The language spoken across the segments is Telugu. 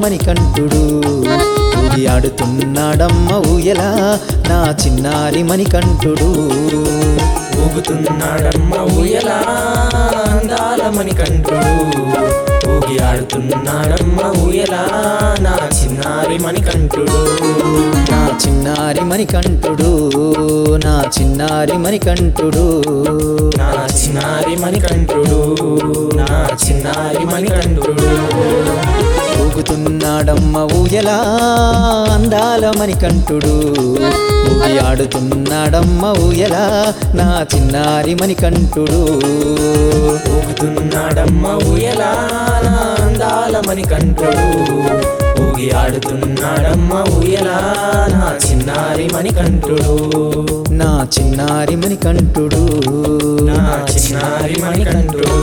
మణికంఠుడు ఊగి ఆడుతున్నాడమ్మ ఊయలా నా చిన్నారి మణికంఠుడు ఊగుతున్నాడమ్మ ఊయలా అందాల మణికంఠుడు ఊగి ఆడుతున్నాడమ్మ ఊయలా నా చిన్నారి మణికంఠుడు నా చిన్నారి మణికంఠుడు నా చిన్నారి మణికంఠుడు నా చిన్నారి మణికంఠుడు నా చిన్నారి మణికంఠుడు ఊగుతున్నాడమ్మ ఊయలా అందాల మణికంఠుడు ఊగి ఆడుతున్నాడమ్మ ఊయలా నా చిన్నారి మణికంఠుడు ఊగుతున్నాడమ్మ ఊయలా నా అందాల మణికంఠుడు ఊగి ఆడుతున్నాడమ్మ ఊయలా నా చిన్నారి మణికంఠుడు నా చిన్నారి మణికంఠుడు నా చిన్నారి మణికంఠుడు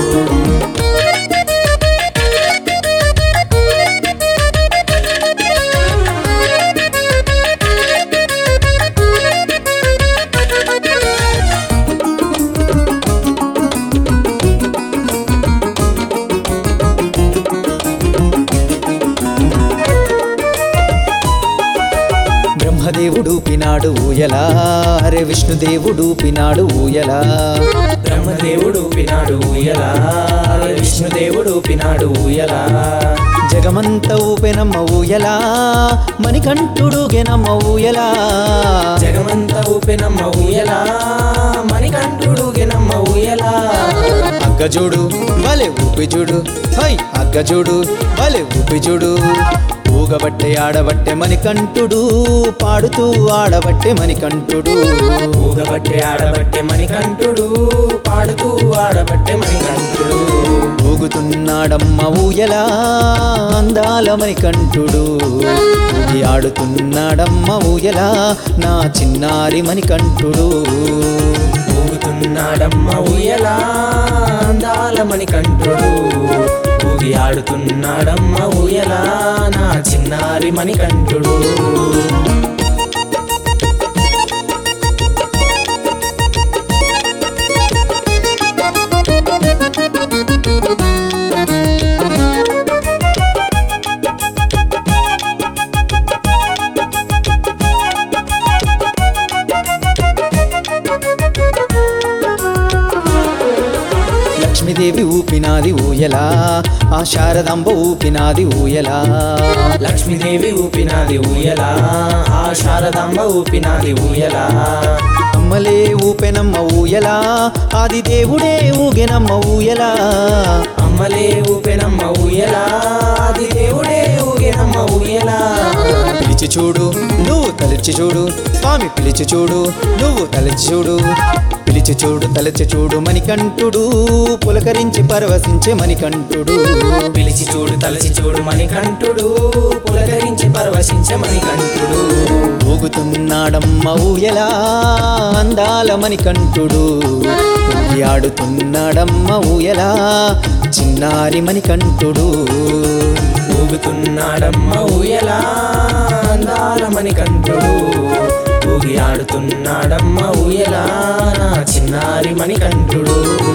బ్రహ్మదేవుడు పినాడు ఊయలా అరే విష్ణుదేవుడు పినాడు ఊయలా బ్రహ్మదేవుడు పినాడు ఊయలా విష్ణుదేవుడు పినాడు ఊయలా జగమంత ఊపెనమ్మ ఊయలా మణికంఠుడు గెనమ్మ ఊయలా జగమంత ఊపెనమ్మ ఊయలా మణికంఠుడు గెనమ్మ ఊయలా అగ్గజుడు వలె ఊపిజుడు హై అగ్గజుడు వలె ఊపిజుడు ఊగబట్టే ఆడబట్టే మణికంఠుడు పాడుతూ ఆడబట్టే మణికంఠుడు ఊగబట్టే ఆడబట్టే మణికంఠుడు పాడుతూ ఆడబట్టే మణికంఠుడు ఊగుతున్నాడమ్మ ఊయలా అందాల మణికంఠుడు ఊగి ఆడుతున్నాడమ్మ ఊయలా నా చిన్నారి మణికంఠుడు ఊగుతున్నాడమ్మ ఊయలా అందాల మణికంఠుడు ఊగి ఆడుతున్నాడమ్మ ఊయలా నా చిన్నారి మణికంఠుడు లక్ష్మీదేవి ఊపినాది ఊయలా ఆ శారదాంబ ఊపినాది ఊయలా లక్ష్మీదేవి ఊపినాది ఊయలా ఆ శారదాంబ ఊపినాది ఊయలా అమ్మలే ఊపెనమ్మ ఊయలా ఆది దేవుడే ఊగెనమ్మ ఊయలా అమ్మలే ఊపెనమ్మ ఊయలా అది దేవుడే ఊగెనమ్మ ఊయలా పిలిచి చూడు నువ్వు తలచి చూడు స్వామి పిలిచి చూడు నువ్వు తలచి చూడు పిలిచి చూడు తలచి చూడు మణికంఠుడు పులకరించి పరవశించే మణికంఠుడు పిలిచి చూడు తలచి చూడు మణికంఠుడు పులకరించి పరవశించే మణికంఠుడు ఊగుతున్నాడమ్మ ఊయలా అందాల మణికంఠుడు ఊగి ఆడుతున్నాడమ్మ ఊయలా చిన్నారి మణికంఠుడు ఊగుతున్నాడమ్మ ఊయలా అందాల మణికంఠుడు ఊగి ఆడుతున్నాడమ్మ ఊయలా నా చిన్నారి మణికంఠుడు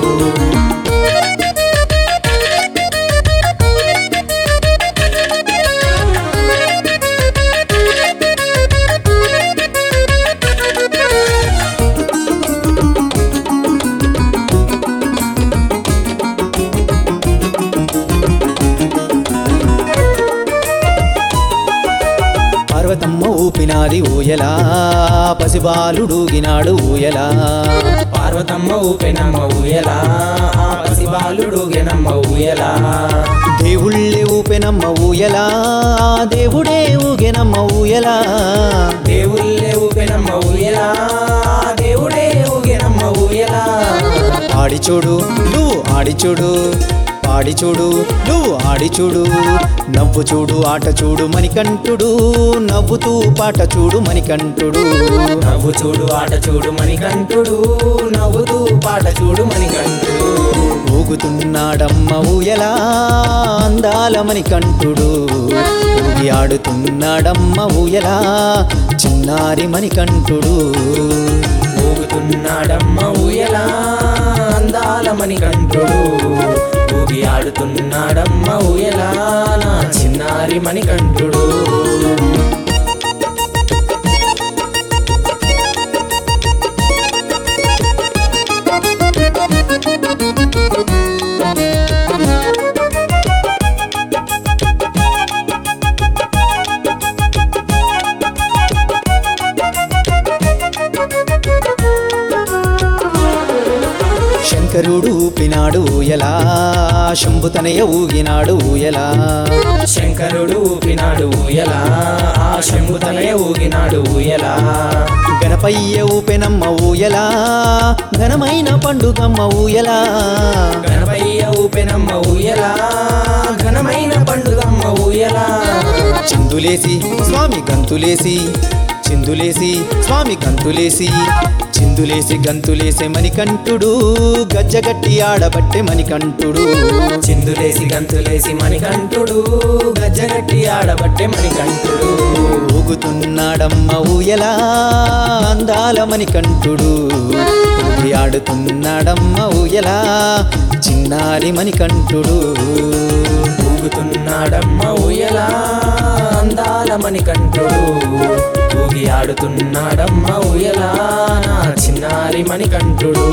పార్వతమ్మ ఊపినాది ఊయలా పసిబాలుడూగినాడు ఊయలా పార్వతమ్మ ఊపెనమ్మ ఊయలా ఆ పసిబాలుడు గెనమ్మ ఊయలా దేవుళ్ళే ఊపెనమ్మ ఊయలా దేవుడే ఊగెనమ్మ ఊయలా దేవుళ్ళే ఊపెనమ్మ ఊయలా దేవుడే ఊగెనమ్మ ఊయలా ఆడి చూడు నువ్వు ఆడి చూడు పాడి చూడు నువ్వు ఆడి చూడు నవ్వు చూడు ఆట చూడు మణికంఠుడు నవ్వుతూ పాట చూడు మణికంఠుడు నవ్వు చూడు ఆట చూడు మణికంఠుడు నవ్వుతూ పాట చూడు మణికంఠుడు ఊగుతున్నాడమ్మ ఊయలా అందాల మణికంఠుడు ఊగి ఆడుతున్నాడమ్మ ఊయలా చిన్నారి మణికంఠుడు ఊగుతున్నాడమ్మ ఊయలా అందాల మణికంఠుడు ఊగి ఆడుతున్నాడమ్మ ఊయలా నా చిన్న చిన్నారి మణికంఠుడు శంకరుడు ఊపినాడు ఊయలా శంభుతనయ ఊగినాడు ఊయలా శంకరుడు ఊపినాడు ఊయలా ఆ శంభుతనయ ఊగినాడు ఊయలా గణపయ్య ఊపెనమ్మ ఊయలా ఘనమైన పండుగమ్మ ఊయలా గణపయ్య ఊపెనమ్మ ఊయలా ఘనమైన పండుగమ్మ ఊయలా చిందులేసి స్వామి గంతులేసి చిందులేసి స్వామి గంతులేసి చిందులేసి గంతులేసే మణికంఠుడు గజ్జగట్టి ఆడబట్టే మణికంఠుడు చిందులేసి గంతులేసి మణికంఠుడు గజ్జగట్టి ఆడబట్టే మణికంఠుడు ఊగుతున్నాడమ్మ ఊయలా అందాల మణికంఠుడు ఊగి ఆడుతున్నాడమ్మ ఊయలా చిన్నారి మణికంఠుడు ఊగుతున్నాడమ్మ ఊయలా అందాల మణికంఠుడు ఊగి ఆడుతున్నాడమ్మ ఊయలా నా చిన్నారి మణికంఠుడు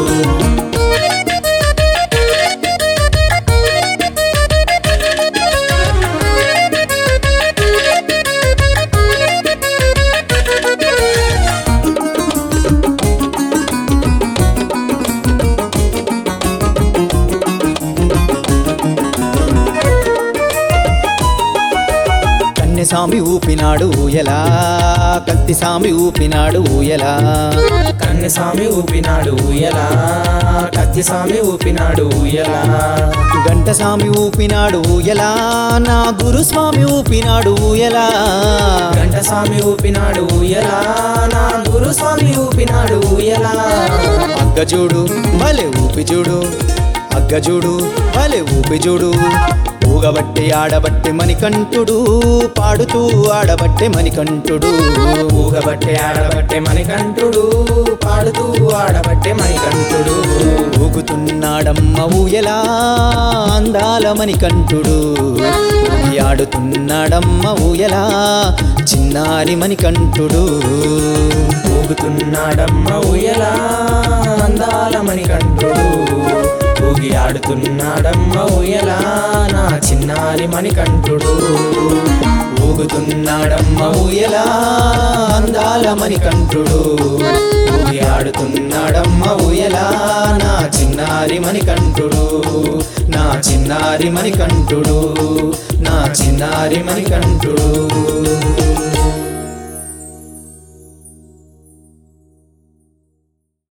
కన్నెసామి ఊపినాడు ఊయలా కత్తిసామి ఊపినాడు ఊయలా కన్నెస్వామి ఊపినాడు ఊయలా కత్తిస్వామి ఊపినాడు ఊయలా గంటసామి ఊపినాడు ఊయలా నా గురుస్వామి ఊపినాడు ఊయలా గంటస్వామి ఊపినాడు ఊయలా నా గురుస్వామి ఊపినాడు ఊయలా అగ్గజూడు భలే ఊపి చూడు అగ్గజూడు భలే ఊపి చూడు ఊగబట్టి ఆడబట్టి మణికంఠుడు పాడుతూ ఆడబట్టే మణికంఠుడు ఊగబట్టే ఆడబట్టే మణికంఠుడు పాడుతూ ఆడబట్టే మణికంఠుడు ఊగుతున్నాడమ్మ ఊయలా అందాల మణికంఠుడు ఊగి ఆడుతున్నాడమ్మ ఊయలా చిన్నారి మణికంఠుడు ఊగుతున్నాడమ్మ ఊయలా అందాల మణికంఠుడు ఊగి ఆడుతున్నాడమ్మ ఊయలా నా చిన్నారి మణికంఠుడు ఊగుతున్నాడమ్మ ఊయలా అందాల మణికంఠుడు ఊగి ఆడుతున్నాడమ్మ ఊయలా నా చిన్నారి మణికంఠుడు నా చిన్నారి మణికంఠుడు నా చిన్నారి మణికంఠుడు